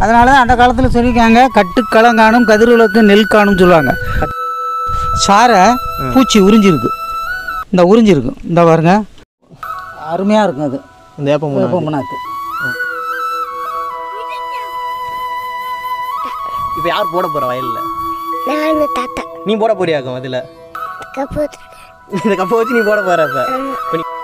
அதனால தான் அந்த காலத்தில் சொல்லியிருக்காங்க கட்டுக்களம் காணும் கதிர்களுக்கு நெல் காணும் சொல்லுவாங்க சாரை பூச்சி உறிஞ்சிருக்கு இந்த உறிஞ்சிருக்கு இந்த பாருங்க அருமையாக இருக்கும் அது இந்த வேப்பம் புண்ணாக்கு. வேப்பம்புனாக்கு இப்போ யார் போட போற வயல்ல நானு தாத்தா நீ போட போறியாக்கும் அதில் கபூர் இந்த கப்பை வச்சு நீ போட போற இப்ப இப்ப நீ-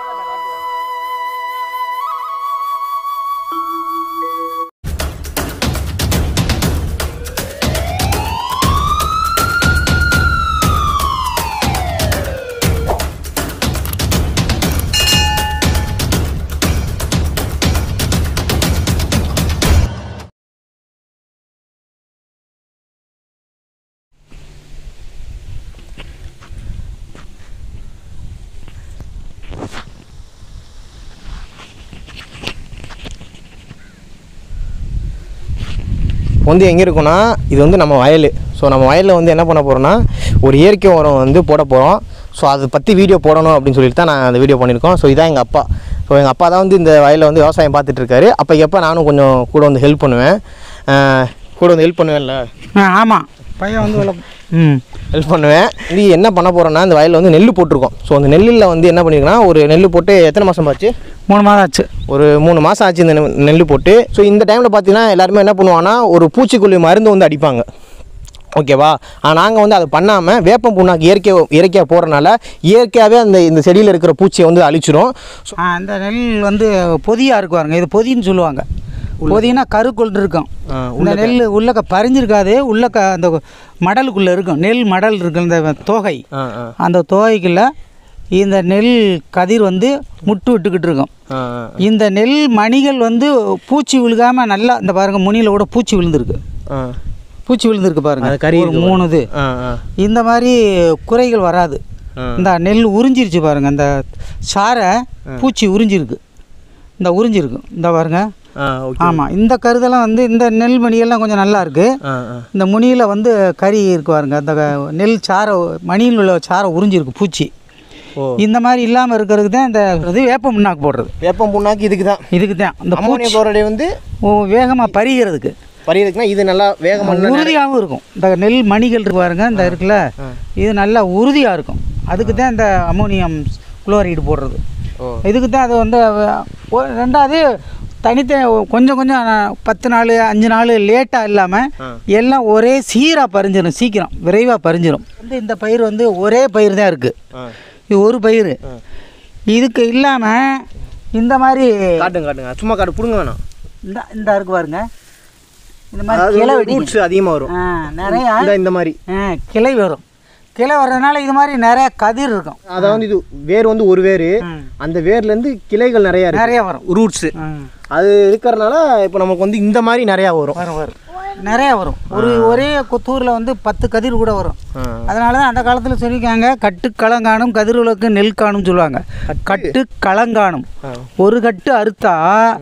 வந்து எங்கே இருக்குன்னா இது வந்து நம்ம வயல் ஸோ நம்ம வயலில் வந்து என்ன பண்ண போகிறோம்னா ஒரு இயற்கை உரம் வந்து போட போகிறோம் ஸோ அதை பற்றி வீடியோ போடணும் அப்படின்னு சொல்லிட்டு தான் நான் அந்த வீடியோ பண்ணியிருக்கோம் ஸோ இதான் எங்கள் அப்பா ஸோ எங்கள் அப்பா தான் வந்து இந்த வயலில் வந்து விவசாயம் பார்த்துட்டு இருக்காரு அப்போ எப்போ நானும் கொஞ்சம் கூட வந்து ஹெல்ப் பண்ணுவேன் அஹ் கூட வந்து ஹெல்ப் பண்ணுவேன்ல ஆ ஆமாம் பையன் வந்து விளக்கு ம் ஹெல்ப் பண்ணுவேன் இது என்ன பண்ண போகிறோன்னா இந்த வயலில் வந்து நெல் போட்டிருக்கோம் ஸோ அந்த நெல்லில் வந்து என்ன பண்ணியிருக்கோன்னா ஒரு நெல் போட்டு எத்தனை மாதம் ஆச்சு மூணு மாதம் ஆச்சு ஒரு மூணு மாதம் ஆச்சு இந்த நெ- நெல் போட்டு ஸோ இந்த டைமில் பார்த்தீங்கன்னா எல்லாருமே என்ன பண்ணுவாங்கன்னா ஒரு பூச்சிக்கொல்லி மருந்து வந்து அடிப்பாங்க ஓகேவா ஆனால் நாங்கள் வந்து அதை பண்ணாமல் வேப்பம் புண்ணாக்கு இயற்கை இயற்கையாக போடுறனால இயற்கையாகவே அந்த இந்த செடியில் இருக்கிற பூச்சியை வந்து அழிச்சிரும் ஸோ ஆ இந்த நெல் வந்து பொதியாக இருக்கு பாருங்க இது பொதின்னு சொல்லுவாங்க பொதினா கருக்குள் இருக்கும் ஆ, இந்த நெல் உள்ளக்க பறிஞ்சிருக்காது உள்ளக்க அந்த மடலுக்குள்ளே இருக்கும் நெல் மடல் இருக்கு இந்த தோகை ஆ ஆ அந்த தோகைக்குள்ள இந்த நெல் கதிர் வந்து முட்டு விட்டுக்கிட்டு இருக்கும் ஆ இந்த நெல் மணிகள் வந்து பூச்சி விழுகாமல் நல்லா இந்த பாருங்க முனியில் கூட பூச்சி விழுந்திருக்கு ஆ பூச்சி விழுந்திருக்கு பாருங்க அது கறி ஒரு இருக்கு மூணு இது ஆ ஆ இந்த மாதிரி குறைகள் வராது ஆ. இந்த நெல் உறிஞ்சிருச்சு பாருங்க இந்த சாரை பூச்சி உறிஞ்சிருக்கு இந்த உறிஞ்சிருக்கு இந்த பாருங்க ஆ ஓகே ஆமாம் இந்த கருதெல்லாம் வந்து இந்த நெல் மணியெல்லாம் கொஞ்சம் நல்லா இருக்கு ஆ ஆ இந்த முனியில் வந்து கறி இருக்கு பாருங்க அந்த க- நெல் சாரை மணியில் உள்ள சாரை உறிஞ்சிருக்கு பூச்சி ஓ இந்த மாதிரி இல்லாமல் இருக்கிறதுக்கு தான் இந்த இது வேப்ப முன்னாக்கு போடுறது வேப்பம் புண்ணாக்கு இதுக்கு தான் இதுக்கு தான் இந்த அமோனியா பூச்சி குளோரைடு வந்து வேகமாக பறிகிறதுக்கு பறியதுக்குன்னா இது நல்லா வேகமாக உறுதியாகவும் இருக்கும் இந்த நெல் மணிகள் இருக்கு பாருங்க இந்த இருக்குல்ல இது நல்லா உறுதியாக இருக்கும் அதுக்கு தான் இந்த அமோனியம் குளோரைடு போடுறது ஓ இதுக்கு தான் அது வந்து அஹ், ஒ- ரெண்டாவது தனித்த கொஞ்சம் கொஞ்சம் நான் பத்து நாள் அஞ்சு நாள் லேட்டாக இல்லாமல் எல்லாம் ஒரே சீராக பறிஞ்சிடும் சீக்கிரம் விரைவாக பறிஞ்சிடும் வந்து இந்த பயிர் வந்து ஒரே பயிர் தான் இருக்குது ஆ இது ஒரு பயிர் இதுக்கு இல்லாமல் இந்த மாதிரி காட்டுங்க காட்டுங்க சும்மா காட்டு பிடுங்க வேணாம் இந்த இந்த இருக்கு பாருங்க இந்த மாதிரி அதாவது கிளை வந்து வெடிக்கும் roots அதிகமாக வரும் ஆ, நிறையா இந்த இந்த மாதிரி ஆ, கிளை வரும் கிளை வர்றதுனால இது மாதிரி நிறைய கதிர் இருக்கும் அதாவது இது வேர் வந்து ஒரு வேர் ம். அந்த வேர்லேருந்து கிளைகள் நிறையா இருக்கு நிறைய வரும் ரூட்ஸு ம். அது இருக்கிறனால இப்போ நமக்கு வந்து இந்த மாதிரி நிறையா வரும் வரும் வரும் நிறைய வரும் ஒரு ஒரே கொத்தூரில் வந்து பத்து கதிர் கூட வரும் ஆ. அதனால தான் அந்த காலத்தில் சொல்லியிருக்காங்க கட்டு களங்காணும் கதிர்களுக்கு நெல் காணும் சொல்லுவாங்க கட்டு களங்காணும் ஒரு கட்டு அறுத்தா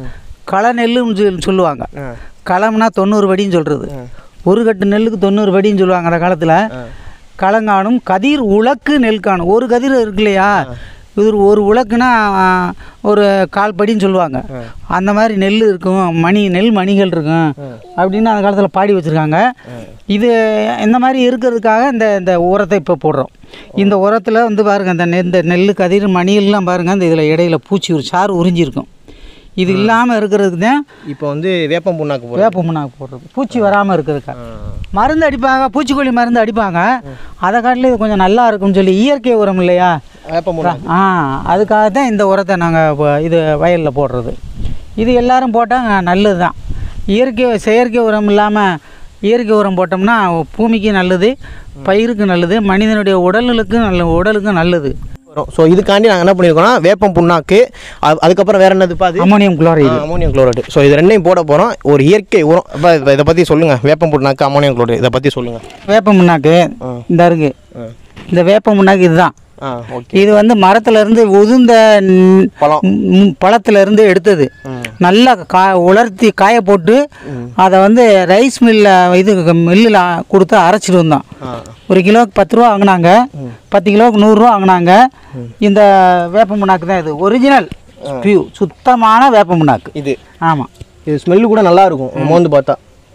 களை நெல்லுன்னு சொல்லி- சொல்லுவாங்க ஆ. களம்னா தொண்ணூறு படின்னு சொல்கிறது ஒரு கட்டு நெல்லுக்கு தொண்ணூறு படின்னு சொல்லுவாங்க அந்த காலத்தில் களங்காணும் கதிர் உலக்கு நெல் காணும் ஒரு கதிர் இருக்கு இல்லையா இது ஒரு உலக்குனா ஆ, ஒரு கால் படின்னு சொல்லுவாங்க அந்த மாதிரி நெல் இருக்கும் மணி நெல் மணிகள் இருக்கும் அப்படின்னு அந்த காலத்தில் பாடி வச்சுருக்காங்க இது இந்த மாதிரி இருக்கிறதுக்காக இந்த இந்த உரத்தை இப்போ போடுறோம் இந்த உரத்தில் வந்து பாருங்கள் இந்த நெ- இந்த நெல் கதிர் மணியெல்லாம் பாருங்கள் இந்த இதில் இடையில பூச்சி ஒரு சாறு உறிஞ்சிருக்கும் இது இல்லாமல் இருக்கிறதுக்கு தான் இப்போ வந்து வேப்பம் புண்ணாக்கு போடுறோம் வேப்ப முன்னாக்கு போடுறது பூச்சி வராமல் இருக்கிறதுக்காக மருந்து அடிப்பாங்க பூச்சிக்கொல்லி மருந்து அடிப்பாங்க அதை காட்டிலும் இது கொஞ்சம் நல்லா இருக்கும்னு சொல்லி இயற்கை உரம் இல்லையா வேப்பம் புண்ணாக்கு ஆ அதுக்காக தான் இந்த உரத்தை நாங்கள் இது வயலில் போடுறது இது எல்லாரும் போட்டால் நல்லது தான் இயற்கை செயற்கை உரம் இல்லாமல் இயற்கை உரம் போட்டோம்னா பூமிக்கு நல்லது பயிருக்கு நல்லது மனிதனுடைய உடலுக்கு நல்ல உடலுக்கு நல்லது வரும் ஸோ இதுக்காண்டி நாங்கள் என்ன பண்ணியிருக்கோம்னா வேப்பம் புண்ணாக்கு அது- அதுக்கப்புறம் வேற என்னதுப்பா அது ammonium chloride ammonium chloride so இது ரெண்டையும் போட போகிறோம் ஒரு இயற்கை உரம் அப்போ இதை- இதை பற்றி சொல்லுங்கள் வேப்பம் புண்ணாக்கு அமோனியம் குளோரைடு இதை பற்றி சொல்லுங்கள் வேப்ப முன்னாக்கு இந்த இருக்கு இந்த வேப்ப முன்னாக்கு இதுதான் ஆ ஓகே இது வந்து மரத்துல இருந்து உதிர்ந்த ந- பழம் ம், பழத்துல இருந்து எடுத்தது நல்லா கா உலர்த்தி காய போட்டு அதை வந்து ரைஸ் மில்ல இது மில்லில் கொடுத்து அரைச்சிட்டு வந்தோம் ஆ ஒரு கிலோவுக்கு பத்து ரூபா வாங்கினாங்க பத்து கிலோவுக்கு நூறுரூவா வாங்கினாங்க இந்த வேப்ப முன்னாக்கு தான் இது ஒரிஜினல் பியூ சுத்தமான வேப்ப முன்னாக்கு இது ஆமாம் இது ஸ்மெல்லு கூட நல்லா இருக்கும் மோந்து பார்த்தா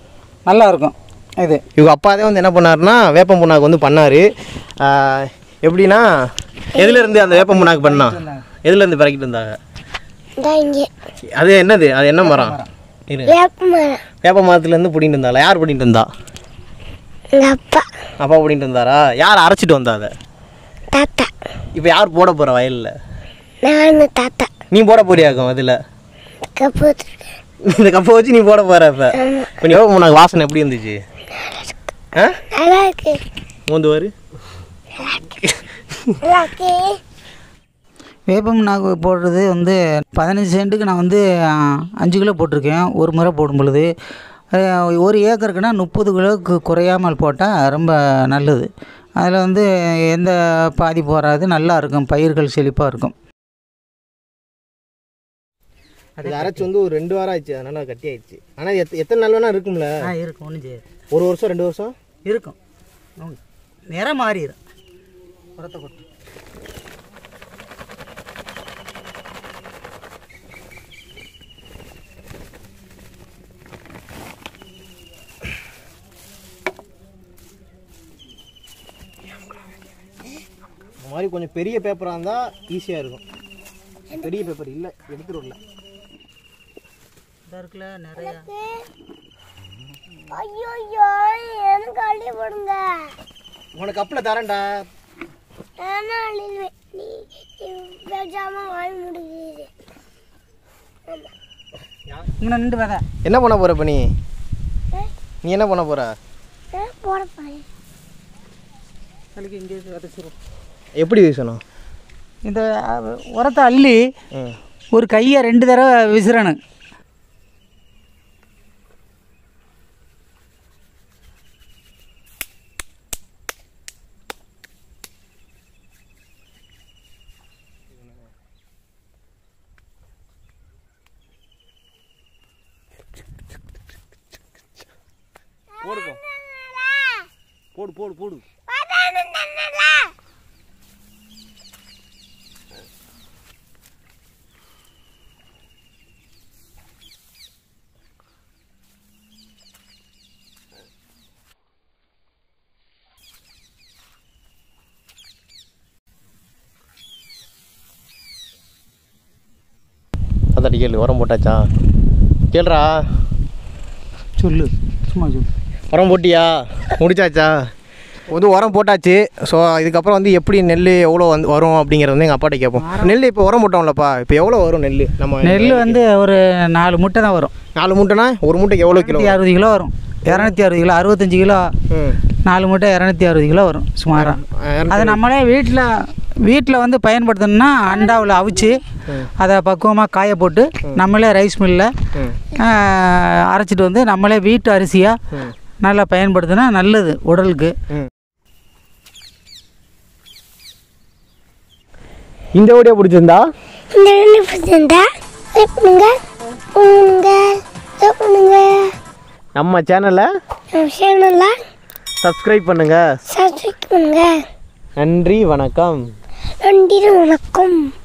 நல்லா இருக்கும் இது இவங்க அப்பாதே வந்து என்ன பண்ணாருன்னா வேப்பம் புண்ணாக்கு வந்து பண்ணார் எப்படின்னா எதுலேருந்து அந்த வேப்பம் புண்ணாக்கு பண்ணா எதுலேருந்து பிறக்கிட்டு இருந்தாங்க இந்த இங்கே அது என்னது அது என்ன மரம் இரு வேப்ப மரம் வேப்ப மரத்துலேருந்து பிடிங்கிட்டு இருந்தாளா யார் பிடிங்கிட்டு இருந்தா எங்கள் அப்பா அப்பா பிடிங்கிட்டு இருந்தாரா யார் அரைச்சிட்டு வந்தா அதை தாத்தா இப்போ யார் போட போகிற வயலில் நான் தாத்தா நீ போட போறியாக்கும் அதில் கபூத்தர் இந்த கப்பை வச்சு நீ போட போகிற இப்போ இப்போ நீ வேப்பம் புண்ணாக்கு வாசனை எப்படி இருந்துச்சு ஆ நல்லா இருக்கு மூந்து வாரு நல்லா இருக்கு வேப்பம் நாக்கு போடுறது வந்து பதினஞ்சு சென்ட்டுக்கு நான் வந்து ஆ, அஞ்சு கிலோ போட்டிருக்கேன் ஒரு முறை போடும் பொழுது அஹ், ஒரு ஏக்கருக்குன்னா முப்பது கிலோவுக்கு குறையாமல் போட்டால் ரொம்ப நல்லது அதில் வந்து எந்த பாதிப்பு வராது நல்லா இருக்கும் பயிர்கள் செழிப்பாக இருக்கும் அது அரைச்சி வந்து ஒரு ரெண்டு வாரம் ஆச்சு அதனால கட்டி ஆயிடுச்சு ஆனால் எத்த எத்தனை நாள் வேணா இருக்கும்ல ஆ இருக்கும் ஒன்றும் செய்யாது ஒரு வருஷம் ரெண்டு வருஷம் இருக்கும் உம். நிறம் மாறிடும் உரத்தை கொட்டு இந்த மாதிரி கொஞ்சம் பெரிய பேப்பராக இருந்தால் ஈஸியாக இருக்கும் பெரிய பேப்பர் இல்லை எடுத்துருவில்ல இதாக இருக்குல்ல நிறையா ஐயோ ஐயோ எனக்கு அள்ளி போடுங்க உனக்கு கப்பில் தரேன்டா நானும் அள்ளிடுவேன் நீ பேசாம வாங்கி முடியுது இங்கே நின்று வேற என்ன பண்ண போகிற இப்போ நீ நீ என்ன பண்ண போகிற போட போறேன் அதுக்கு இங்கே விதைச்சிரும் எப்படி வீசணும் இந்த அஹ், உரத்தை அள்ளி ம் ஒரு கையை ரெண்டு தடவை விசிறணும் போடுப்போம் போடு போடு போடு அதாட்டி கேளு உரம் போட்டாச்சா கேளுடா சொல்லு சும்மா சொல்லு உரம் போட்டியா முடிச்சாச்சா வந்து உரம் போட்டாச்சு ஸோ இதுக்கப்புறம் வந்து எப்படி நெல் எவ்வளோ வந்து வரும் அப்படிங்கிறது வந்து எங்கள் அப்பாட்ட கேட்போம் நெல் இப்போ உரம் போட்டோம்லப்பா இப்போ எவ்வளோ வரும் நெல் நம்ம நெல் வந்து ஒரு நாலு முட்டை தான் வரும் நாலு மூட்டைனா ஒரு மூட்டைக்கு எவ்வளோ கிலோ இரநூத்தி அறுபது கிலோ வரும் இரநூத்தி அறுபது கிலோ அறுபத்தஞ்சு கிலோ ம் நாலு மூட்டை இரநூத்தி அறுபது கிலோ வரும் சுமாராக அது நம்மளே வீட்டில் வீட்டில் வந்து பயன்படுத்தணும்னா அண்டாவில் அவிச்சு அதை பக்குவமாக காய போட்டு நம்மளே ரைஸ் மில்லில் ம் அரைச்சிட்டு வந்து நம்மளே வீட்டு அரிசியாக நல்லா பயன்படுத்தினா நல்லது உடலுக்கு ம் இந்த வீடியோ பிடிச்சிருந்தா இந்த ரெண்டு பிடிச்சிருந்தா லைக் பண்ணுங்க பண்ணுங்க லைக் பண்ணுங்க நம்ம சேனலை நம்ம சேனலில் சப்ஸ்கிரைப் பண்ணுங்கள் சப்ஸ்கிரைப் பண்ணுங்க நன்றி வணக்கம் நன்றி வணக்கம்